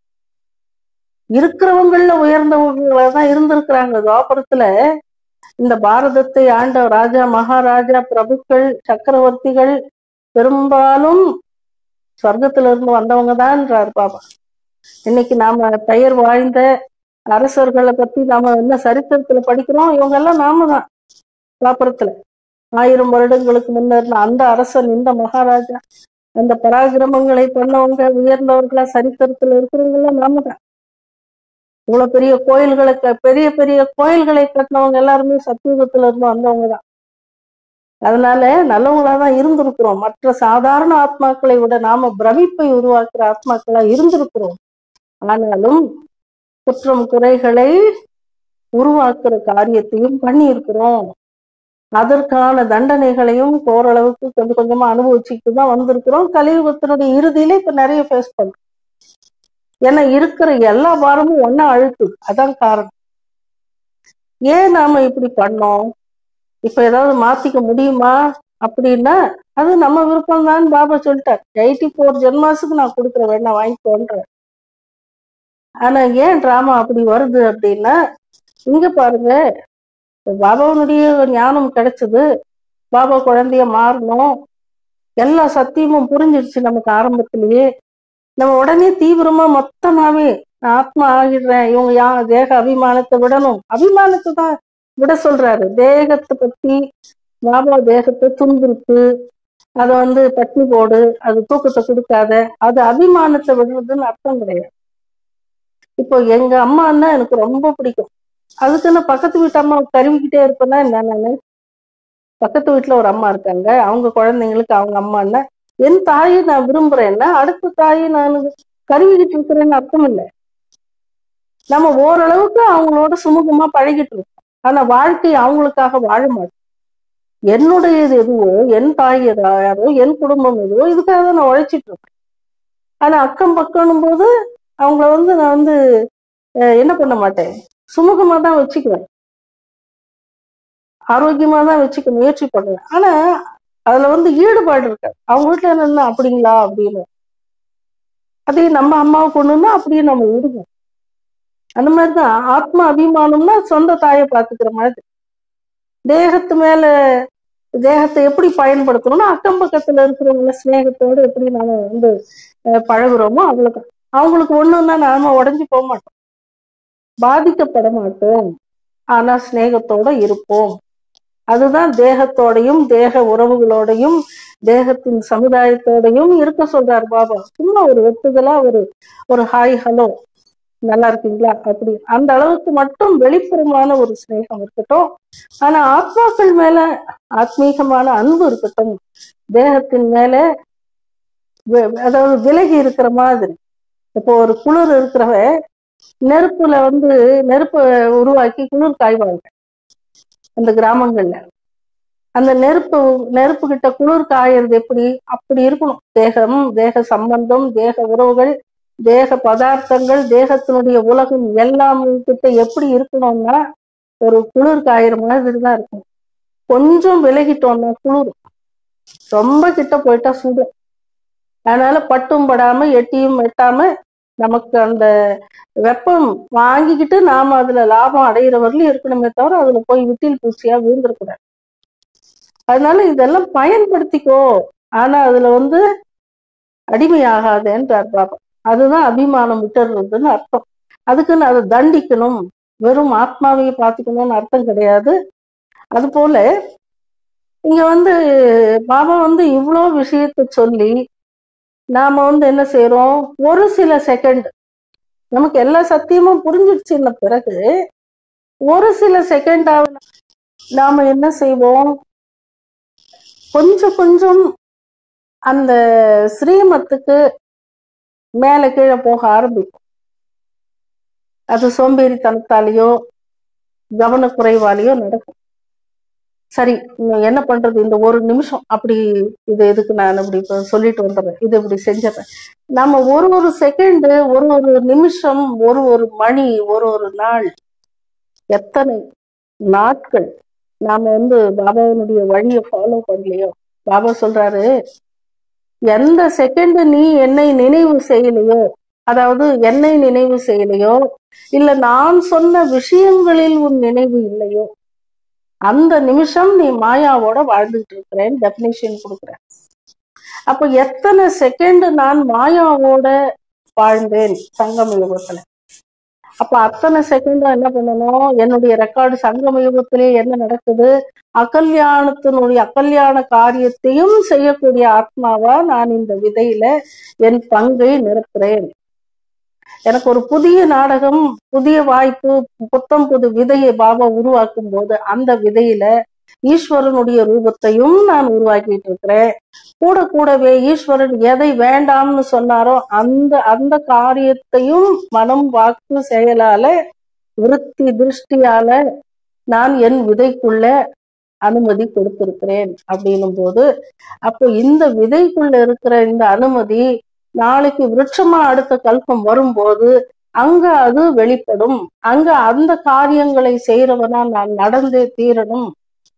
Speaker 1: இருக்கிறவங்கள உயர்ந்தவங்களா தான் இருந்திருக்கிறாங்க துவாபரத்துல இந்த பாரதத்தை ஆண்ட ராஜா மகாராஜா பிரபுக்கள் சக்கரவர்த்திகள் பெரும்பாலும் சொர்க்கத்துல இருந்து வந்தவங்க தான்ன்றார் பாபா இன்னைக்கு நாம பெயர் வாய்ந்த அரசர்களை பத்தி நாம என்ன சரித்திரத்துல படிக்கிறோம் இவங்க எல்லாம் நாம தான் துவாபரத்துல ஆயிரம் வருடங்களுக்கு முன்னர் அந்த அரசன் இந்த மகாராஜா அந்த பராக்கிரமங்களை பண்ணவங்க உயர்ந்தவர்களா சரித்திரத்துல இருக்கிறவங்க எல்லாம் நாம தான் இவ்வளவு பெரிய கோயில்களை க- பெரிய பெரிய கோயில்களை கட்டினவங்க எல்லாருமே சத்தியுகத்துல இருந்து வந்தவங்க தான் அதனால நல்லவங்களா தான் இருந்திருக்கிறோம் மற்ற சாதாரண ஆத்மாக்களை விட நாம பிரமிப்பை உருவாக்குற ஆத்மாக்களா இருந்திருக்கிறோம் ஆனாலும் குற்றம் குறைகளை உருவாக்குற காரியத்தையும் பண்ணியிருக்கிறோம் அதற்கான தண்டனைகளையும் ஓரளவுக்கு கொஞ்சம் கொஞ்சமா அனுபவிச்சுட்டு தான் வந்திருக்கிறோம் கலியுகத்தினுடைய இறுதியில இப்ப நிறைய ஃபேஸ் பண்றோம் ஏன்னா இருக்கிற எல்லா பாரமும் ஒன்னா அழுத்துது அதான் காரணம் ஏன் நாம இப்படி பண்ணோம் இப்ப ஏதாவது மாத்திக்க முடியுமா அப்படின்னா அது நம்ம விருப்பம் தான் பாபா சொல்லிட்டார் எயிட்டி ஃபோர் ஜென்மாஸுக்கு நான் கொடுக்குறேன் வேணா வாங்கிக்கோன்றேன் ஆனா ஏன் டிராமா அப்படி வருது அப்படின்னா இங்க பாருங்க பாபாவுடைய ஞானம் கிடைச்சது பாபா குழந்தைய மாறணும் எல்லா சத்தியமும் புரிஞ்சிருச்சு நமக்கு ஆரம்பத்திலேயே நம்ம உடனே தீவிரமா மொத்தமாவே நான் ஆத்மா ஆகிடுறேன் இவங்க யா தேக அபிமானத்தை விடணும் அபிமானத்தை தான் விட சொல்றாரு தேகத்தை பத்தி பாபா தேகத்தை துன்புறுத்து அதை வந்து பட்னி போடு அது தூக்கத்தை கொடுக்காத அது அபிமானத்தை விடுறதுன்னு அர்த்தம் கிடையாது இப்போ எங்க அம்மான்னா எனக்கு ரொம்ப பிடிக்கும் அதுக்குன்னு பக்கத்து வீட்டு அம்மா கருவிக்கிட்டே இருப்பேன்னா என்ன நானு பக்கத்து வீட்டுல ஒரு அம்மா இருக்காங்க அவங்க குழந்தைங்களுக்கு அவங்க அம்மான்னா என் தாயை நான் விரும்புறேன்னா அடுத்த தாயை நான் கருவிக்கிட்டு இருக்கிறேன்னு அர்த்தம் இல்லை நம்ம ஓரளவுக்கு அவங்களோட சுமூகமா பழகிட்டு இருக்கோம் ஆனா வாழ்க்கை அவங்களுக்காக வாழ மாட்டோம் என்னுடையது எதுவோ என் தாய் யாரோ என் குடும்பம் எதுவோ இதுக்காக தான் நான் உழைச்சிட்டு இருக்கேன் ஆனா அக்கம் பக்கம்னும் போது அவங்கள வந்து நான் வந்து அஹ், என்ன பண்ண மாட்டேன் சுமூகமா தான் வச்சுக்குவேன் ஆரோக்கியமா தான் வச்சுக்க முயற்சி பண்ணுவேன் ஆனா அதுல வந்து ஈடுபாடு இருக்காது அவங்க வீட்டுல என்ன அப்படிங்களா அப்படின்னு அதே நம்ம அம்மாவை கொண்டுன்னா அப்படியே நம்ம விடுவோம் அந்த மாதிரிதான் ஆத்ம அபிமானம்னா சொந்த தாயை பார்த்துக்கிற மாதிரி தேகத்து மேல தேகத்தை எப்படி பயன்படுத்தணும்னா அக்கம் பக்கத்துல இருக்கிறவங்கள சிநேகத்தோட எப்படி நாம வந்து அஹ், பழகுறோமோ அவங்களுக்கு அவங்களுக்கு ஒண்ணுன்னா நாம உடஞ்சு போக மாட்டோம் பாதிக்கப்பட மாட்டோம் ஆனா சிநேகத்தோட இருப்போம் அதுதான் தேகத்தோடையும் தேக உறவுகளோடையும் தேகத்தின் சமுதாயத்தோடையும் இருக்க சொல்றார் பாபா சும்மா ஒரு வெட்டுதலா ஒரு ஒரு ஹாய் ஹலோ நல்லா இருக்கீங்களா அப்படி அந்த அளவுக்கு மட்டும் வெளிப்புறமான ஒரு சிநேகம் இருக்கட்டும் ஆனா ஆத்மாக்கள் மேல ஆத்மீகமான அன்பு இருக்கட்டும் தேகத்தின் மேல வி- அதாவது விலகி இருக்கிற மாதிரி இப்போ ஒரு குளிர் இருக்கிறவ நெருப்புல வந்து நெருப்பை உருவாக்கி குளிர் காய்வாங்க அந்த கிராமங்கள்ல அந்த நெருப்பு நெருப்பு கிட்ட குளிர் காயறது எப்படி அப்படி இருக்கணும் தேகம் தேக சம்பந்தம் தேக உறவுகள் தேக பதார்த்தங்கள் தேகத்தினுடைய உலகம் எல்லாம் கிட்ட எப்படி இருக்கணும்னா ஒரு குளிர் காயிற மாதிரி தான் இருக்கும் கொஞ்சம் விலகிட்டோம்னா குளிர் ரொம்ப கிட்ட போயிட்டா சுடும் அதனால பட்டும் படாம எட்டியும் எட்டாம நமக்கு அந்த வெப்பம் வாங்கிக்கிட்டு நாம அதுல லாபம் அடையிற வரலையும் இருக்கணுமே தவிர அதுல போய் விட்டில் பூச்சியா விழுந்துடக்கூடாது அதனால இதெல்லாம் பயன்படுத்திக்கோ ஆனா அதுல வந்து அடிமையாகாதேன்றார் பாபா அதுதான் அபிமானம் விட்டுறதுன்னு அர்த்தம் அதுக்குன்னு அதை தண்டிக்கணும் வெறும் ஆத்மாவையே பார்த்துக்கணும்னு அர்த்தம் கிடையாது அது போல இங்க வந்து பாபா வந்து இவ்வளோ விஷயத்த சொல்லி நாம வந்து என்ன செய்யறோம் ஒரு சில செகண்ட் நமக்கு எல்லா சத்தியமும் புரிஞ்சிடுச்சுன்ன பிறகு ஒரு சில செகண்டாவது நாம என்ன செய்வோம் கொஞ்சம் கொஞ்சம் அந்த ஸ்ரீமத்துக்கு மேல கீழே போக ஆரம்பிக்கும் அது சோம்பேறித்தனத்தாலேயோ கவனக்குறைவாலேயோ நடக்கும் சரி இன்னும் என்ன பண்றது இந்த ஒரு நிமிஷம் அப்படி இது எதுக்கு நான் இப்படி இப்ப சொல்லிட்டு வந்துடுறேன் இது இப்படி செஞ்சிடறேன் நம்ம ஒரு ஒரு செகண்டு ஒரு ஒரு நிமிஷம் ஒரு ஒரு மணி ஒரு ஒரு நாள் எத்தனை நாட்கள் நாம வந்து பாபாவினுடைய வழியை ஃபாலோ பண்ணலையோ பாபா சொல்றாரு எந்த செகண்ட் நீ என்னை நினைவு செய்யலையோ அதாவது என்னை நினைவு செய்யலையோ இல்ல நான் சொன்ன விஷயங்களில் உன் நினைவு இல்லையோ அந்த நிமிஷம் நீ மாயாவோட வாழ்ந்துட்டு இருக்கிறேன் டெபினிஷன் கொடுக்குறேன் அப்ப எத்தனை செகண்ட் நான் மாயாவோட வாழ்ந்தேன் சங்கம யுகத்துல அப்ப அத்தனை செகண்டும் என்ன பண்ணணும் என்னுடைய ரெக்கார்டு சங்கம யுகத்திலே என்ன நடக்குது அகல்யாணத்தினுடைய அகல்யாண காரியத்தையும் செய்யக்கூடிய ஆத்மாவா நான் இந்த விதையில என் பங்கை நிறுத்துறேன் எனக்கு ஒரு புதிய நாடகம் புதிய வாய்ப்பு புத்தம் புது விதையை பாபா உருவாக்கும் போது அந்த விதையில ஈஸ்வரனுடைய ரூபத்தையும் நான் உருவாக்கிட்டு இருக்கிறேன் கூட கூடவே ஈஸ்வரன் எதை வேண்டாம்னு சொன்னாரோ அந்த அந்த காரியத்தையும் மனம் வாக்கு செயலால விருத்தி திருஷ்டியால நான் என் விதைக்குள்ள அனுமதி கொடுத்திருக்கிறேன் அப்படின்னும் போது அப்போ இந்த விதைக்குள்ள இருக்கிற இந்த அனுமதி நாளைக்கு விருட்சமா அடுத்த கல்பம் வரும்போது அங்க அது வெளிப்படும் அங்க அந்த காரியங்களை செய்யறவனா நான் நடந்தே தீரணும்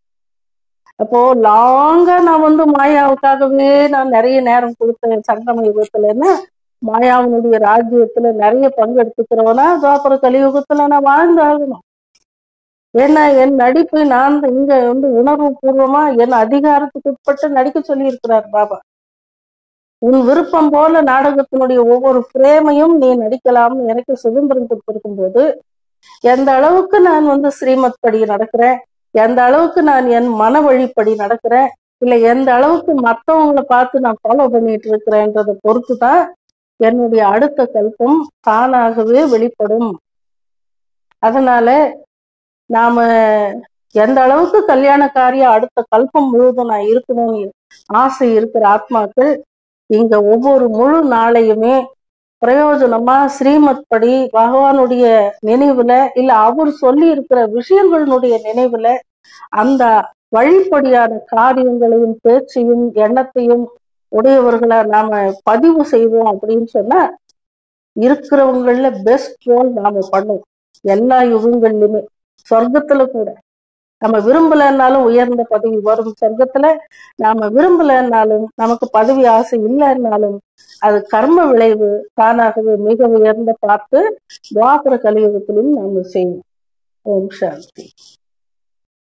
Speaker 1: அப்போ லாங்கா நான் வந்து மாயாவுக்காகவே நான் நிறைய நேரம் கொடுத்தேன் சங்கம யுகத்துலன்னா மாயாவினுடைய ராஜ்யத்துல நிறைய பங்கு எடுத்துக்கிறவனா துவாபர கலியுகத்துல நான் வாழ்ந்தாகணும் ஏன்னா என் நடிப்பை நான் இங்க வந்து உணர்வு பூர்வமா என் அதிகாரத்துக்கு உட்பட்டு நடிக்க சொல்லி இருக்கிறார் பாபா உன் விருப்பம் போல நாடகத்தினுடைய ஒவ்வொரு ஃப்ரேமையும் நீ நடிக்கலாம்னு எனக்கு சுதந்திரம் கொடுத்திருக்கும் போது எந்த அளவுக்கு நான் வந்து ஸ்ரீமத் படி நடக்கிறேன் எந்த அளவுக்கு நான் என் மன வழிப்படி நடக்கிறேன் இல்ல எந்த அளவுக்கு மத்தவங்களை பார்த்து நான் ஃபாலோ பண்ணிட்டு இருக்கிறேன்றதை பொறுத்து தான் என்னுடைய அடுத்த கல்பம் தானாகவே வெளிப்படும் அதனால நாம எந்த அளவுக்கு கல்யாண காரியம் அடுத்த கல்பம் முழுவதும் நான் இருக்கணும்னு ஆசை இருக்கிற ஆத்மாக்கள் இங்க ஒவ்வொரு முழு நாளையுமே பிரயோஜனமா ஸ்ரீமத் படி பகவானுடைய நினைவுல இல்ல அவர் சொல்லி இருக்கிற விஷயங்களுடைய நினைவுல அந்த வழிப்படியான காரியங்களையும் பேச்சையும் எண்ணத்தையும் உடையவர்களை நாம பதிவு செய்வோம் அப்படின்னு சொன்னா இருக்கிறவங்கள பெஸ்ட் ரோல் நாம பண்ணுவோம் எல்லா யுகங்கள்லயுமே சொர்க்கத்துல கூட நம்ம விரும்பலைன்னாலும் உயர்ந்த பதவி வரும் சொர்க்கத்துல நாம விரும்பலைன்னாலும் நமக்கு பதவி ஆசை இல்லைன்னாலும் அது கர்ம விளைவு தானாகவே மிக உயர்ந்த பார்த்து துவாபர கலியுகத்திலும் நாம செய்வோம் ஓம் சாந்தி